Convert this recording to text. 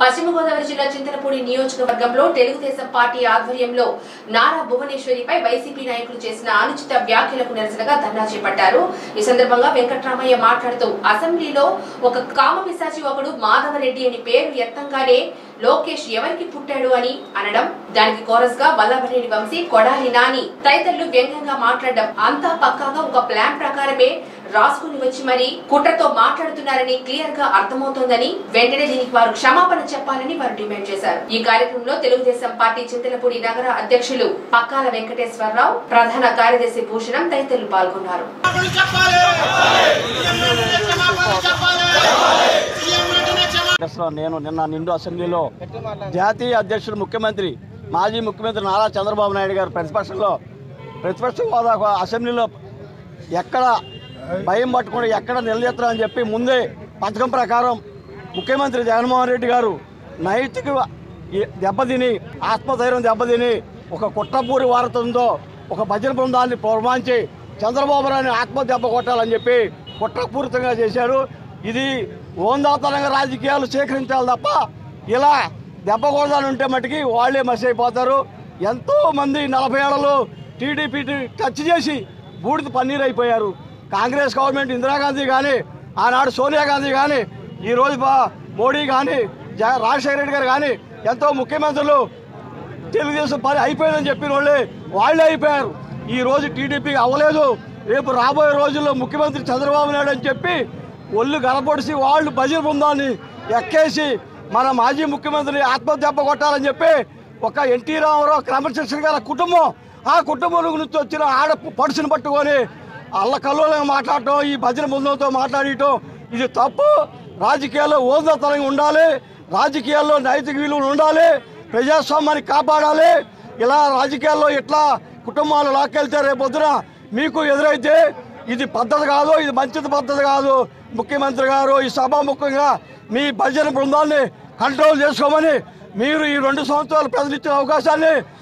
పశ్చిమ గోదావరి జిల్లా చింతలపూడి నియోజకవర్గంలో తెలుగుదేశం పార్టీ ఆధ్వర్యంలో నారా భువనేశ్వరిపై వైసీపీ నాయకులు చేసిన అనుచిత వ్యాఖ్యలకు నిరసనగా ధర్నా చేపట్టారు ఈ సందర్భంగా వెంకట్రామయ్య మాట్లాడుతూ అసెంబ్లీలో ఒక కామ పిశాచి ఒకడు మాధవరెడ్డి అని పేరు ఎత్తంగానే లోకేష్ ఎవరికి పుట్టాడు అని అనడం దానికి కోరస్ గా వల్లభనేని వంశీ కొడాలి నాని తదితరులు వ్యంగ్యంగా మాట్లాడడం అంతా పక్కాగా ఒక ప్లాన్ ప్రకారమే రాసుకుని వచ్చి మరి కుట్రతో మాట్లాడుతున్నారని క్లియర్ గా అర్థమవుతోందని వెంటనే దీనికి వారు క్షమాపణ చెప్పాలని వారు డిమాండ్ చేశారు ఈ కార్యక్రమంలో తెలుగుదేశం పార్టీ చింతలపూడి నగర అధ్యక్షులు పక్కాల వెంకటేశ్వరరావు ప్రధాన కార్యదర్శి భూషణం తదితరులు పాల్గొన్నారు అసలు నేను నిన్న నిండు అసెంబ్లీలో జాతీయ అధ్యక్షుడు ముఖ్యమంత్రి మాజీ ముఖ్యమంత్రి నారా చంద్రబాబు నాయుడు గారు ప్రతిపక్షంలో ప్రతిపక్ష హోదా అసెంబ్లీలో ఎక్కడ భయం పట్టుకుని ఎక్కడ నిలదెత్తరని చెప్పి ముందే పథకం ప్రకారం ముఖ్యమంత్రి జగన్మోహన్ రెడ్డి గారు నైతిక ఈ దెబ్బతిని ఆత్మధైర్యం దెబ్బతిని ఒక కుట్రపూరి వారతంతో ఒక భజన బృందాన్ని పురమాంచి చంద్రబాబు నాయుడు ఆత్మ దెబ్బ కొట్టాలని చెప్పి కుట్రపూరితంగా చేశాడు ఇది ఓందాతనంగా రాజకీయాలు స్వీకరించాలి తప్ప ఇలా దెబ్బ కొడదాని ఉంటే మటుకి వాళ్ళే మసి అయిపోతారు ఎంతో మంది నలభై ఏళ్ళలో టీడీపీ టచ్ చేసి బూడిద పన్నీర్ అయిపోయారు కాంగ్రెస్ గవర్నమెంట్ ఇందిరాగాంధీ కానీ ఆనాడు సోనియా గాంధీ కానీ ఈ రోజు బా- మోడీ కానీ జగ రాజశేఖర రెడ్డి గారు కానీ ఎంతో ముఖ్యమంత్రులు తెలుగుదేశం పని అయిపోయిందని చెప్పిన వాళ్ళే వాళ్ళే అయిపోయారు ఈ రోజు టీడీపీ అవ్వలేదు రేపు రాబోయే రోజుల్లో ముఖ్యమంత్రి చంద్రబాబు నాయుడు అని చెప్పి ఒళ్ళు గలపొడిసి వాళ్ళు భజన బృందాన్ని ఎక్కేసి మన మాజీ ముఖ్యమంత్రిని ఆత్మదెబ్బ కొట్టాలని చెప్పి ఒక ఎన్టీ రామారావు క్రమశిక్షణ గల కుటుంబం ఆ కుటుంబం నుంచి వచ్చిన ఆడ పడుసుని పట్టుకొని అల్ల కల్లోలంగా మాట్లాడటం ఈ భజన బృందంతో మాట్లాడటం ఇది తప్పు రాజకీయాల్లో ఓదతనంగా ఉండాలి రాజకీయాల్లో నైతిక విలువలు ఉండాలి ప్రజాస్వామ్యాన్ని కాపాడాలి ఇలా రాజకీయాల్లో ఇట్లా కుటుంబాలు లాక్కెళ్తే రేపొద్దున మీకు ఎదురైతే ఇది పద్ధతి కాదు ఇది మంచిది పద్ధతి కాదు ముఖ్యమంత్రి గారు ఈ సభాముఖంగా మీ భజన బృందాన్ని కంట్రోల్ చేసుకోమని మీరు ఈ రెండు సంవత్సరాలు ప్రజలు ఇచ్చిన అవకాశాన్ని